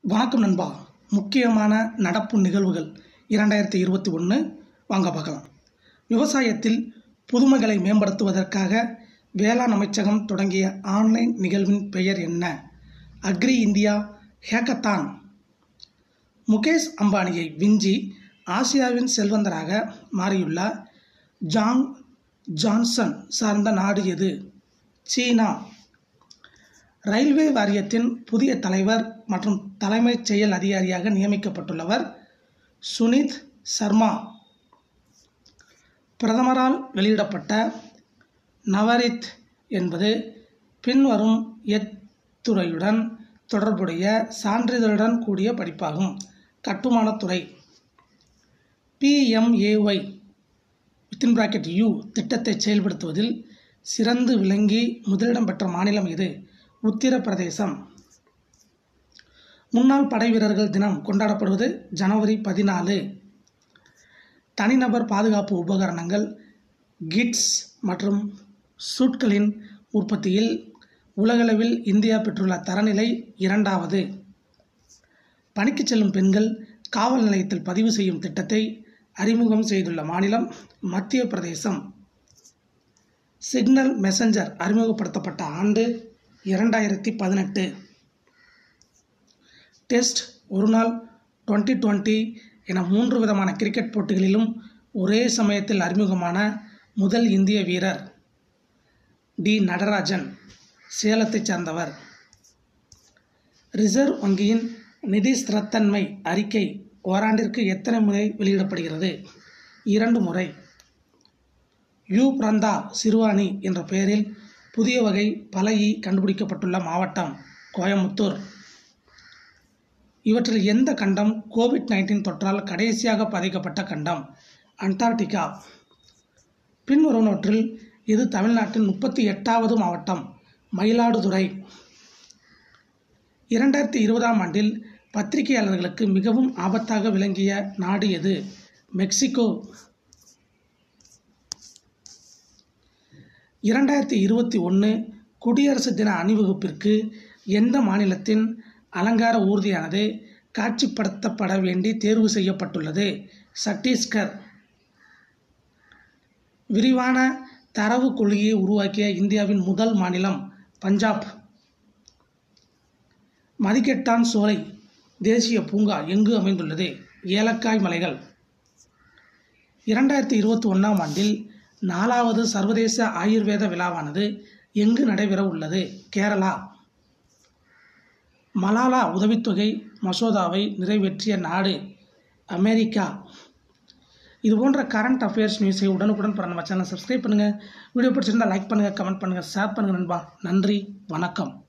வணக்கம் நண்பா முக்கியமான நடப்பு நிகழ்வுகள் இரண்டாயிரத்தி இருபத்தி ஒன்று வாங்க பார்க்கலாம் விவசாயத்தில் புதுமைகளை மேம்படுத்துவதற்காக வேளாண் அமைச்சகம் தொடங்கிய ஆன்லைன் நிகழ்வின் பெயர் என்ன அக்ரி இந்தியா ஹேக்கத்தான் முகேஷ் அம்பானியை விஞ்சி ஆசியாவின் செல்வந்தராக மாறியுள்ள ஜாங் ஜான்சன் சார்ந்த நாடு எது சீனா ரயில்வே வாரியத்தின் புதிய தலைவர் மற்றும் தலைமைச் செயல் அதிகாரியாக நியமிக்கப்பட்டுள்ளவர் சுனித் சர்மா பிரதமரால் வெளியிடப்பட்ட நவரித் என்பது பின்வரும் எத்துறையுடன் தொடர்புடைய சான்றிதழுடன் கூடிய படிப்பாகும் கட்டுமானத்துறை பிஎம்ஏஒய் வித்தின் பிராக்கெட் யூ திட்டத்தை செயல்படுத்துவதில் சிறந்து விளங்கி முதலிடம் பெற்ற மாநிலம் இது உத்தரப்பிரதேசம் முன்னாள் படை வீரர்கள் தினம் கொண்டாடப்படுவது ஜனவரி பதினாலு தனிநபர் பாதுகாப்பு உபகரணங்கள் கிட்ஸ் மற்றும் சூட்களின் உற்பத்தியில் உலகளவில் இந்தியா பெற்றுள்ள தரநிலை இரண்டாவது பணிக்கு செல்லும் பெண்கள் காவல் நிலையத்தில் பதிவு செய்யும் திட்டத்தை அறிமுகம் செய்துள்ள மாநிலம் மத்திய பிரதேசம் சிக்னல் மெசஞ்சர் அறிமுகப்படுத்தப்பட்ட ஆண்டு இரண்டாயிரத்தி பதினெட்டு டெஸ்ட் ஒருநாள் டுவெண்ட்டி டுவெண்ட்டி என மூன்று விதமான கிரிக்கெட் போட்டிகளிலும் ஒரே சமயத்தில் அறிமுகமான முதல் இந்திய வீரர் டி நடராஜன் சேலத்தைச் சார்ந்தவர் ரிசர்வ் வங்கியின் நிதி ஸ்திரத்தன்மை அறிக்கை ஓராண்டிற்கு எத்தனை முறை வெளியிடப்படுகிறது இரண்டு முறை யூ பிரந்தா சிறுவாணி என்ற பெயரில் புதிய வகை பலகி கண்டுபிடிக்கப்பட்டுள்ள மாவட்டம் கோயமுத்தூர் இவற்றில் எந்த கண்டம் கோவிட் நைன்டீன் தொற்றால் கடைசியாக பாதிக்கப்பட்ட கண்டம் அண்டார்டிகா பின்வருவனவற்றில் இது தமிழ்நாட்டின் முப்பத்தி எட்டாவது மாவட்டம் மயிலாடுதுறை இரண்டாயிரத்தி இருபதாம் ஆண்டில் பத்திரிகையாளர்களுக்கு மிகவும் ஆபத்தாக விளங்கிய நாடு எது மெக்சிகோ இரண்டாயிரத்தி இருபத்தி ஒன்று குடியரசு தின அணிவகுப்பிற்கு எந்த மாநிலத்தின் அலங்கார ஊர்தியானது காட்சிப்படுத்தப்பட வேண்டி தேர்வு செய்யப்பட்டுள்ளது சத்தீஸ்கர் விரிவான தரவு கொள்கையை உருவாக்கிய இந்தியாவின் முதல் மாநிலம் பஞ்சாப் மதிக்கெட்டான் சோலை தேசிய பூங்கா எங்கு அமைந்துள்ளது ஏலக்காய் மலைகள் இரண்டாயிரத்தி இருபத்தி ஒன்றாம் ஆண்டில் நாலாவது சர்வதேச ஆயுர்வேத விழாவானது எங்கு நடைபெற உள்ளது கேரளா மலாலா உதவித்தொகை மசோதாவை நிறைவேற்றிய நாடு அமெரிக்கா இது போன்ற கரண்ட் அஃபேர்ஸ் நியூஸை உடனுக்குடன் பெற நம்ம சேனல் சப்ஸ்கிரைப் பண்ணுங்கள் வீடியோ பிடிச்சிருந்தால் லைக் பண்ணுங்கள் கமெண்ட் பண்ணுங்கள் ஷேர் பண்ணுங்கள் நண்பா நன்றி வணக்கம்